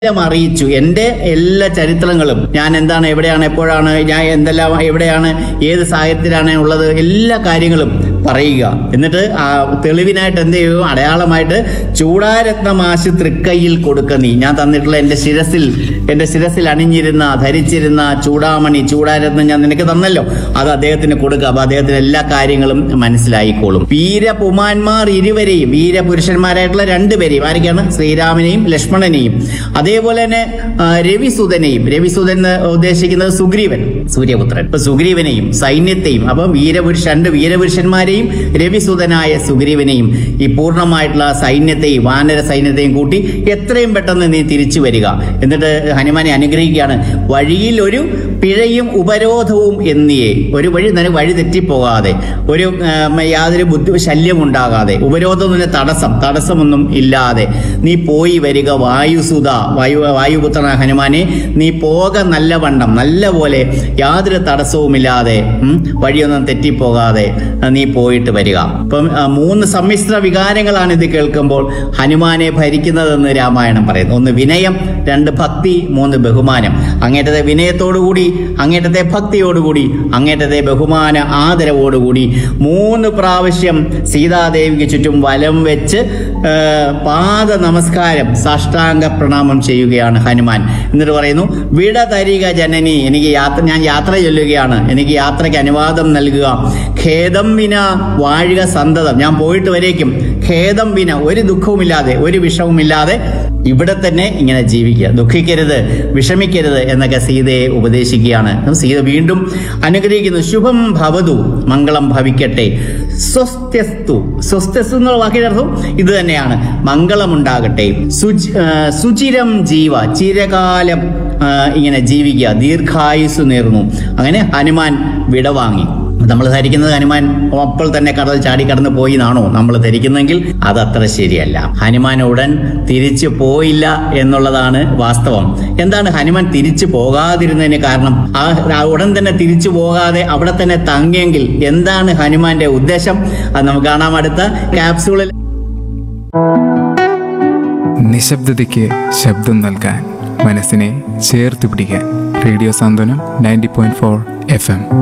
എല്ലാം അറിയിച്ചു എന്റെ എല്ലാ ചരിത്രങ്ങളും ഞാൻ എന്താണ് എവിടെയാണ് എപ്പോഴാണ് ഞാൻ എന്തെല്ലാം എവിടെയാണ് ഏത് സാഹചര്യത്തിലാണ് ഉള്ളത് എല്ലാ കാര്യങ്ങളും പറയുക എന്നിട്ട് ആ തെളിവിനായിട്ട് എന്ത് ചെയ്യും അടയാളമായിട്ട് ചൂടാരത്നമാശ് തൃക്കൈയിൽ കൊടുക്ക നീ ഞാൻ തന്നിട്ടുള്ള എന്റെ ശിരസിൽ എന്റെ ശിരസിൽ അണിഞ്ഞിരുന്ന ധരിച്ചിരുന്ന ചൂടാമണി ചൂടാരത്നം ഞാൻ നിനക്ക് തന്നല്ലോ അത് അദ്ദേഹത്തിന് കൊടുക്കുക അപ്പൊ അദ്ദേഹത്തിന് എല്ലാ കാര്യങ്ങളും മനസ്സിലായിക്കോളും വീരപുമാന്മാർ ഇരുവരെയും വീരപുരുഷന്മാരായിട്ടുള്ള രണ്ടുപേരെയും ആരൊക്കെയാണ് ശ്രീരാമനെയും ലക്ഷ്മണനെയും അതേപോലെ തന്നെ ആ, രവിസുതനെയും രവിസുതൻ എന്ന് ഉദ്ദേശിക്കുന്നത് സുഗ്രീവൻ സൂര്യപുത്രൻ ഇപ്പൊ സുഗ്രീവനെയും സൈന്യത്തെയും അപ്പം വീരപുരുഷ രണ്ട് വീരപുരുഷന്മാരെയും രവിസുതനായ സുഗ്രീവനെയും ഈ പൂർണ്ണമായിട്ടുള്ള സൈന്യത്തെയും വാനര സൈന്യത്തെയും കൂട്ടി എത്രയും പെട്ടെന്ന് നീ തിരിച്ചു വരിക എന്നിട്ട് ഹനുമാനെ അനുഗ്രഹിക്കുകയാണ് വഴിയിൽ ഒരു പിഴയും ഉപരോധവും എന്നിയേ ഒരു വഴി നിനക്ക് വഴി തെറ്റിപ്പോകാതെ ഒരു ആ, യാതൊരു ബുദ്ധി ശല്യം ഉണ്ടാകാതെ ഉപരോധം തടസ്സം തടസ്സമൊന്നും ഇല്ലാതെ നീ പോയി വരിക വായുസുത വായു വായുപുത്രന ഹനുമാനെ നീ പോക നല്ലവണ്ണം നല്ല പോലെ യാതൊരു തടസ്സവുമില്ലാതെ ഉം, വഴിയൊന്നും തെറ്റിപ്പോകാതെ ആ, നീ പോയിട്ട് വരിക ഇപ്പം ആ, മൂന്ന് സമ്മിശ്ര വികാരങ്ങളാണ് ഇത് കേൾക്കുമ്പോൾ ഹനുമാനെ ഭരിക്കുന്നതെന്ന് രാമായണം പറയുന്നു ഒന്ന് വിനയം രണ്ട് ഭക്തി മൂന്ന് ബഹുമാനം അങ്ങേറ്റത്തെ വിനയത്തോടുകൂടി അങ്ങേറ്റത്തെ ഭക്തിയോടുകൂടി അങ്ങേറ്റത്തെ ബഹുമാന ആദരവോടുകൂടി മൂന്ന് പ്രാവശ്യം സീതാദേവിക്ക് ചുറ്റും വലം വെച്ച് ആ, പാദ നമസ്കാരം സാഷ്ടാംഗ പ്രണാമം ചെയ്യുകയാണ് ഹനുമാൻ എന്നിട്ട് പറയുന്നു വിട തരിക ജനനി എനിക്ക് യാത്ര ഞാൻ യാത്ര ചൊല്ലുകയാണ് എനിക്ക് യാത്രയ്ക്ക് അനുവാദം നൽകുക ഖേദം വിന വാഴുക സന്തതം ഞാൻ പോയിട്ട് വരേക്കും ഖേദം വിന ഒരു ദുഃഖവുമില്ലാതെ ഒരു വിഷവുമില്ലാതെ ഇവിടെ തന്നെ ഇങ്ങനെ ജീവിക്കുക ദുഃഖിക്കരുത് വിഷമിക്കരുത് എന്നൊക്കെ സീതയെ ഉപദേശിക്കുകയാണ് സീത വീണ്ടും അനുഗ്രഹിക്കുന്നു ശുഭം ഭവതു മംഗളം ഭവിക്കട്ടെ സ്വസ്ത്യസ്തു സ്വസ്ത്യസ്തു എന്നുള്ള വാക്കിന്റെ അർത്ഥം ഇത് തന്നെയാണ് മംഗളമുണ്ടാകട്ടെ സുചി ആ, സുചിരം ജീവ ചിരകാലം ആ, ഇങ്ങനെ ജീവിക്കുക ദീർഘായുസ് നേർന്നു അങ്ങനെ ഹനുമാൻ വിടവാങ്ങി നമ്മൾ ധരിക്കുന്നത് ഹനുമാൻ അപ്പോൾ തന്നെ കടൽ ചാടി കടന്നു പോയി എന്നാണോ നമ്മൾ ധരിക്കുന്നെങ്കിൽ അത് അത്ര ശരിയല്ല ഹനുമാൻ ഉടൻ തിരിച്ചു പോയില്ല എന്നുള്ളതാണ് വാസ്തവം എന്താണ് ഹനുമാൻ തിരിച്ചു പോകാതിരുന്നതിന് കാരണം ആ ആ ഉടൻ തന്നെ തിരിച്ചു പോകാതെ അവിടെ തന്നെ തങ്ങിയെങ്കിൽ എന്താണ് ഹനുമാന്റെ ഉദ്ദേശം അത് നമുക്ക് കാണാം അടുത്ത ക്യാപ്സൂളിൽ നിശബ്ദതയ്ക്ക് ശബ്ദം നൽകാൻ മനസ്സിനെ ചേർത്ത് പിടിക്കാൻ radio Santhwanam ninety point four F M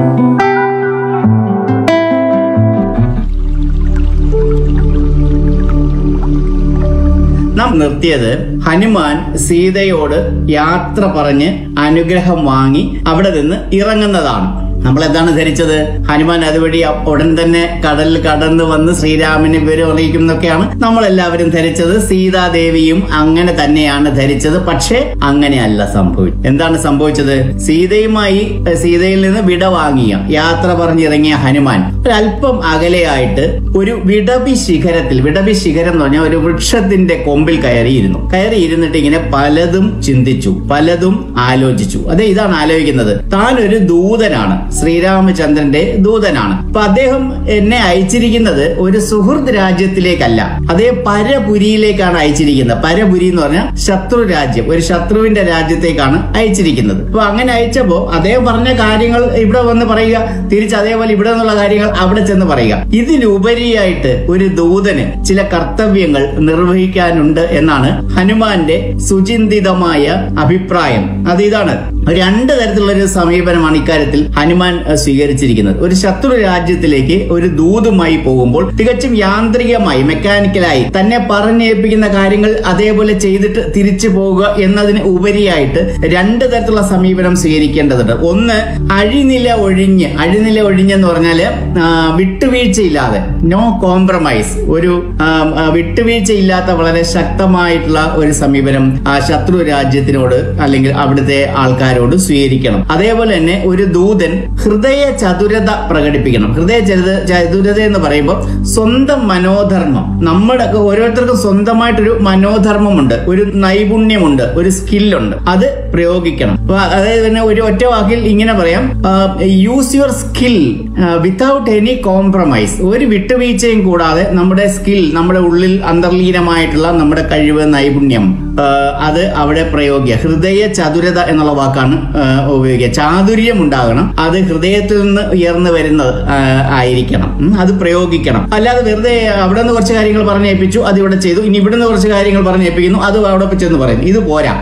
നാം നിർത്തിയത് ഹനുമാൻ സീതയോട് യാത്ര പറഞ്ഞ് അനുഗ്രഹം വാങ്ങി അവിടെ നിന്ന് ഇറങ്ങുന്നതാണ് നമ്മൾ എന്താണ് ധരിച്ചത് ഹനുമാൻ അതുവഴി അ- ഉടൻ തന്നെ കടലിൽ കടന്നു വന്ന് ശ്രീരാമന് വിവരം അറിയിക്കും എന്നൊക്കെയാണ് നമ്മൾ എല്ലാവരും ധരിച്ചത് സീതാദേവിയും അങ്ങനെ തന്നെയാണ് ധരിച്ചത് പക്ഷേ അങ്ങനെയല്ല സംഭവിച്ചത് എന്താണ് സംഭവിച്ചത് സീതയുമായി എഹ്, സീതയിൽ നിന്ന് വിട വാങ്ങിയ യാത്ര പറഞ്ഞിറങ്ങിയ ഹനുമാൻ ഒരല്പം അകലെയായിട്ട് ഒരു വിടബി ശിഖരത്തിൽ വിടബി ശിഖരം എന്ന് പറഞ്ഞാൽ ഒരു വൃക്ഷത്തിന്റെ കൊമ്പിൽ കയറിയിരുന്നു കയറി ഇരുന്നിട്ട് ഇങ്ങനെ പലതും ചിന്തിച്ചു പലതും ആലോചിച്ചു അതെ ഇതാണ് ആലോചിക്കുന്നത് താൻ ഒരു ദൂതനാണ് ശ്രീരാമചന്ദ്രന്റെ ദൂതനാണ് അപ്പൊ അദ്ദേഹം എന്നെ അയച്ചിരിക്കുന്നത് ഒരു സുഹൃത്ത് രാജ്യത്തിലേക്കല്ല അതേ പരപുരിയിലേക്കാണ് അയച്ചിരിക്കുന്നത് പരപുരി എന്ന് പറഞ്ഞാൽ ശത്രു രാജ്യം ഒരു ശത്രുവിന്റെ രാജ്യത്തേക്കാണ് അയച്ചിരിക്കുന്നത് അപ്പൊ അങ്ങനെ അയച്ചപ്പോ അദ്ദേഹം പറഞ്ഞ കാര്യങ്ങൾ ഇവിടെ വന്ന് പറയുക തിരിച്ച് അതേപോലെ ഇവിടെ നിന്നുള്ള കാര്യങ്ങൾ അവിടെ ചെന്ന് പറയുക ഇതിലുപരിയായിട്ട് ഒരു ദൂതന് ചില കർത്തവ്യങ്ങൾ നിർവഹിക്കാനുണ്ട് എന്നാണ് ഹനുമാന്റെ സുചിന്തിതമായ അഭിപ്രായം അത് ഇതാണ് രണ്ട് തരത്തിലുള്ള ഒരു സമീപനമാണ് ഇക്കാര്യത്തിൽ ഹനുമാൻ അഹ്, സ്വീകരിച്ചിരിക്കുന്നത് ഒരു ശത്രു രാജ്യത്തിലേക്ക് ഒരു ദൂതുമായി പോകുമ്പോൾ തികച്ചും യാന്ത്രികമായി മെക്കാനിക്കലായി തന്നെ പറഞ്ഞേൽപ്പിക്കുന്ന കാര്യങ്ങൾ അതേപോലെ ചെയ്തിട്ട് തിരിച്ചു പോവുക എന്നതിന് ഉപരിയായിട്ട് രണ്ട് തരത്തിലുള്ള സമീപനം സ്വീകരിക്കേണ്ടതുണ്ട് ഒന്ന് അഴിനില ഒഴിഞ്ഞ് അഴിനില ഒഴിഞ്ഞെന്ന് പറഞ്ഞാല് ആ, വിട്ടുവീഴ്ചയില്ലാതെ നോ കോംപ്രമൈസ് ഒരു ആ, ആ, വിട്ടുവീഴ്ചയില്ലാത്ത വളരെ ശക്തമായിട്ടുള്ള ഒരു സമീപനം ആ ശത്രു രാജ്യത്തിനോട് അല്ലെങ്കിൽ അവിടുത്തെ ആൾക്കാരോട് സ്വീകരിക്കണം അതേപോലെ തന്നെ ഒരു ദൂതൻ ഹൃദയ ചതുരത പ്രകടിപ്പിക്കണം ഹൃദയ ചതുര- ചതുരത എന്ന് പറയുമ്പോൾ സ്വന്തം മനോധർമ്മം നമ്മുടെ ഓരോരുത്തർക്കും സ്വന്തമായിട്ടൊരു മനോധർമ്മമുണ്ട് ഒരു നൈപുണ്യമുണ്ട് ഒരു സ്കില്ലുണ്ട് അത് പ്രയോഗിക്കണം അപ്പൊ അതായത് തന്നെ ഒരു ഒറ്റ വാക്കിൽ ഇങ്ങനെ പറയാം use your skill without any compromise ഒരു വിട്ടുവീഴ്ചയും കൂടാതെ നമ്മുടെ സ്കിൽ നമ്മുടെ ഉള്ളിൽ അന്തർലീനമായിട്ടുള്ള നമ്മുടെ കഴിവ് നൈപുണ്യം ആ, അത് അവിടെ പ്രയോഗിക്കുക ഹൃദയ ചതുരത എന്നുള്ള വാക്കാണ് ആ, ഉപയോഗിക്കുക ചാതുര്യം ഉണ്ടാകണം അത് ഹൃദയത്തിൽ നിന്ന് ഉയർന്നു വരുന്നത് ആ, ആയിരിക്കണം ഉം, അത് പ്രയോഗിക്കണം അല്ലാതെ വെറുതെ അവിടെ നിന്ന് കുറച്ച് കാര്യങ്ങൾ പറഞ്ഞേൽപ്പിച്ചു അത് ഇവിടെ ചെയ്തു ഇനി ഇവിടെ നിന്ന് കുറച്ച് കാര്യങ്ങൾ പറഞ്ഞേൽപ്പിക്കുന്നു അത് അവിടെ ചെന്ന് പറയുന്നു ഇത് പോരാ